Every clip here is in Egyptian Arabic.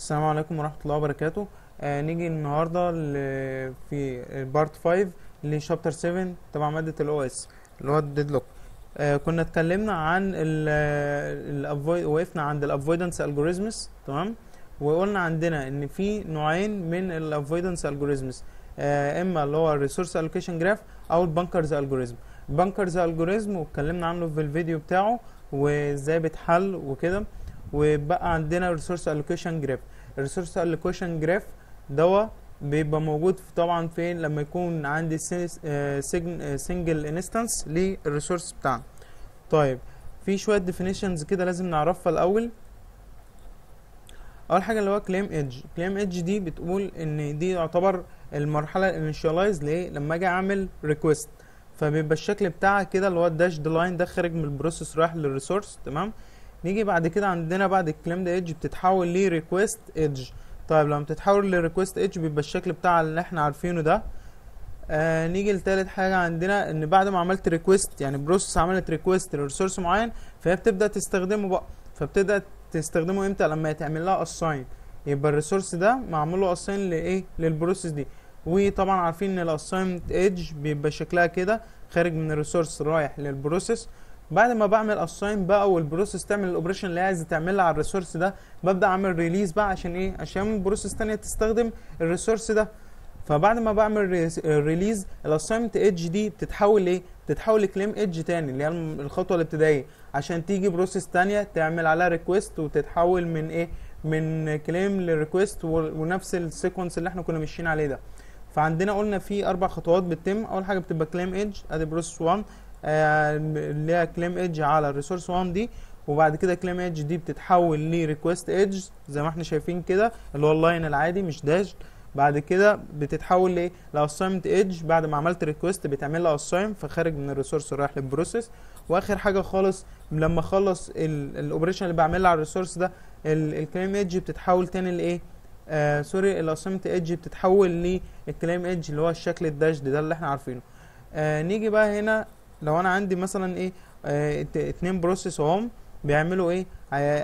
السلام عليكم ورحمة الله وبركاته آه نيجي النهاردة ل- في بارت 5 لشابتر 7 تبع مادة الاو اس اللي هو الديدلوك آه كنا اتكلمنا عن ال ال وقفنا عند الافويدنس الجوريزمز تمام وقلنا عندنا ان في نوعين من الافويدنس الجوريزمز آه اما اللي هو الريسورس الوكيشن جراف او البانكرز الجوريزم البانكرز الجوريزم واتكلمنا عنه في الفيديو بتاعه وازاي بيتحل وكده وبقى عندنا ريسورس الوكيشن جراف الريسورس الوكيشن جراف دوا بيبقى موجود في طبعا فين لما يكون عندي سنجل انستنس للريسورس بتاعنا طيب في شويه ديفينيشنز كده لازم نعرفها الاول اول حاجه اللي هو كليم ايدج كليم ايدج دي بتقول ان دي يعتبر المرحله الانيشاليز ليه لما اجي اعمل ريكويست فبيبقى الشكل بتاعها كده اللي هو الداش لاين ده خارج من البروسيس رايح للريسورس تمام نيجي بعد كده عندنا بعد الكلام ده ايدج بتتحول لريكويست ايدج طيب لما بتتحول لريكويست ايدج بيبقى الشكل بتاع اللي احنا عارفينه ده آه نيجي لتالت حاجه عندنا ان بعد ما عملت ريكويست يعني بروسيس عملت ريكويست لريسورس معين فهي بتبدا تستخدمه بقى فبتبدا تستخدمه امتى لما يتعمل لها اساين يبقى الريسورس ده معمول له اساين لايه للبروسيس دي وطبعا عارفين ان الاساينمنت ايدج بيبقى شكلها كده خارج من الريسورس رايح للبروسيس بعد ما بعمل اساين بقى والبروسيس تعمل الاوبريشن اللي هي عايزه تعملها على الريسورس ده ببدا اعمل ريليز بقى عشان ايه عشان بروسيس تانية تستخدم الريسورس ده فبعد ما بعمل ريليز الاساينمنت ايدج دي بتتحول لايه بتتحول لكليم ايدج تاني اللي هي الخطوه الابتدائيه عشان تيجي بروسيس تانية تعمل عليها ريكويست وتتحول من ايه من كليم لريكويست ونفس السيكونس اللي احنا كنا ماشيين عليه ده فعندنا قلنا في اربع خطوات بتتم اول حاجه بتبقى كليم ايدج ادي بروسيس 1 آه اللي هي كليم ايدج على الريسورس 1 دي وبعد كده كليم ايدج دي بتتحول لريكويست ايدج زي ما احنا شايفين كده اللي هو اللاين العادي مش داش بعد كده بتتحول لايه لاساينمنت ايدج بعد ما عملت ريكويست بتعمل لها اساين فخارج من الريسورس رايح للبروسيس واخر حاجه خالص لما اخلص الاوبريشن اللي بعملها على الريسورس ده الكليم ايدج بتتحول تاني لايه آه سوري الاساينمنت ايدج بتتحول للكليم ايدج اللي هو الشكل الداش ده اللي احنا عارفينه آه نيجي بقى هنا لو انا عندي مثلا ايه آه اتنين بروسيس اهم بيعملوا ايه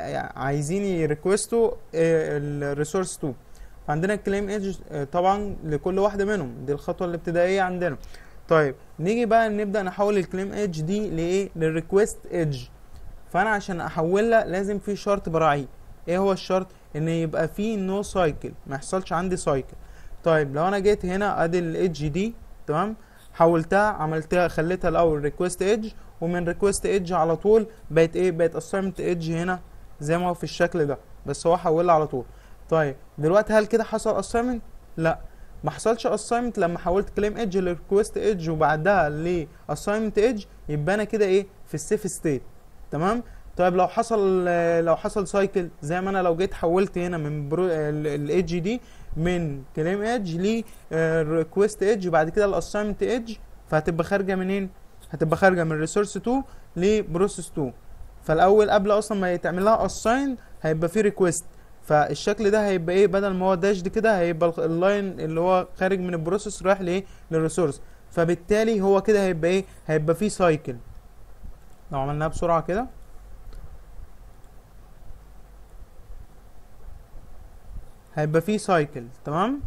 عايزين يريكوستوا آه الريسورس 2 فعندنا الكليم ايدج آه طبعا لكل واحده منهم دي الخطوه الابتدائيه عندنا طيب نيجي بقى نبدا نحول الكليم ايدج دي لايه للريكوست ايدج فانا عشان احولها لازم في شرط براعيه ايه هو الشرط ان يبقى في نو سايكل ما يحصلش عندي سايكل طيب لو انا جيت هنا ادي الايدج دي تمام حولتها عملتها خليتها الاول ريكوست ايدج ومن ريكوست ايدج على طول بقت ايه بقت اساينمنت ايدج هنا زي ما هو في الشكل ده بس هو حولها على طول طيب دلوقتي هل كده حصل اساينمنت لا ما حصلش اساينمنت لما حولت كليم ايدج لريكوست ايدج وبعدها لاساينمنت ايدج يبقى انا كده ايه في السيف ستيت تمام طيب لو حصل لو حصل سايكل زي ما انا لو جيت حولت هنا من الايدج دي من كليم ايدج لريكوست ايدج وبعد كده الاساينمنت ايدج فهتبقى خارجه منين هتبقى خارجه من ريسورس 2 لبروسيس 2 فالاول قبل اصلا ما يتعمل لها اساين هيبقى في ريكوست فالشكل ده هيبقى ايه بدل ما هو داش دي كده هيبقى اللاين اللي هو خارج من البروسيس رايح لايه للريسورس فبالتالي هو كده هيبقى ايه هيبقى فيه سايكل لو عملناها بسرعه كده هيبقى فيه سايكل تمام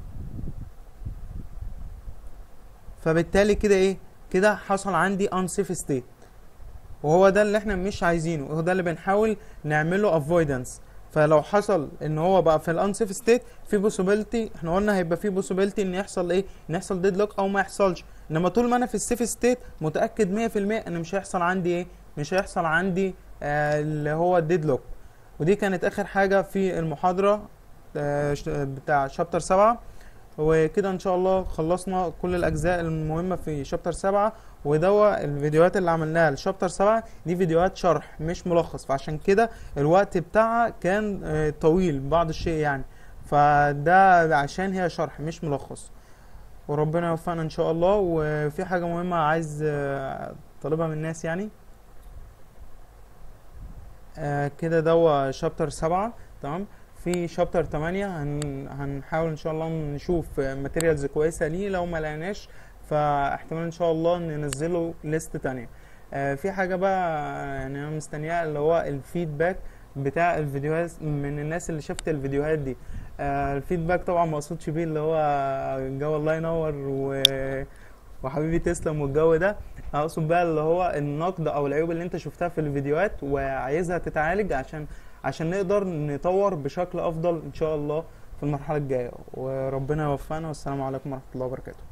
فبالتالي كده ايه كده حصل عندي unsafe state وهو ده اللي احنا مش عايزينه وهو ده اللي بنحاول نعمله avoidance فلو حصل ان هو بقى في الانسيف ستيت في بوسيبيلتي احنا قلنا هيبقى في بوسيبيلتي ان يحصل ايه ان يحصل ديدلوك او ما يحصلش انما طول ما انا في السيف ستيت متاكد 100% ان مش هيحصل عندي ايه مش هيحصل عندي آه اللي هو الديدلوك ودي كانت اخر حاجه في المحاضره آه بتاع شابتر 7 وكده ان شاء الله خلصنا كل الاجزاء المهمه في شابتر 7 ودوا الفيديوهات اللي عملناها لشابتر 7 دي فيديوهات شرح مش ملخص فعشان كده الوقت بتاعها كان طويل بعض الشيء يعني فده عشان هي شرح مش ملخص وربنا يوفقنا ان شاء الله وفي حاجه مهمه عايز طالبها من الناس يعني كده دوا شابتر 7 تمام في شابتر 8 هن هنحاول ان شاء الله نشوف ماتيريالز كويسه ليه لو ما لقيناش فاحتمال ان شاء الله ننزله ليست تانية آه في حاجه بقى يعني انا مستنياها اللي هو الفيدباك بتاع الفيديوهات من الناس اللي شافت الفيديوهات دي آه الفيدباك طبعا ما اقصدش بيه اللي هو الجو الله ينور و... وحبيبي تسلم والجو ده اقصد بقى اللي هو النقد او العيوب اللي انت شفتها في الفيديوهات وعايزها تتعالج عشان عشان نقدر نطور بشكل افضل ان شاء الله في المرحله الجايه وربنا يوفقنا والسلام عليكم ورحمه الله وبركاته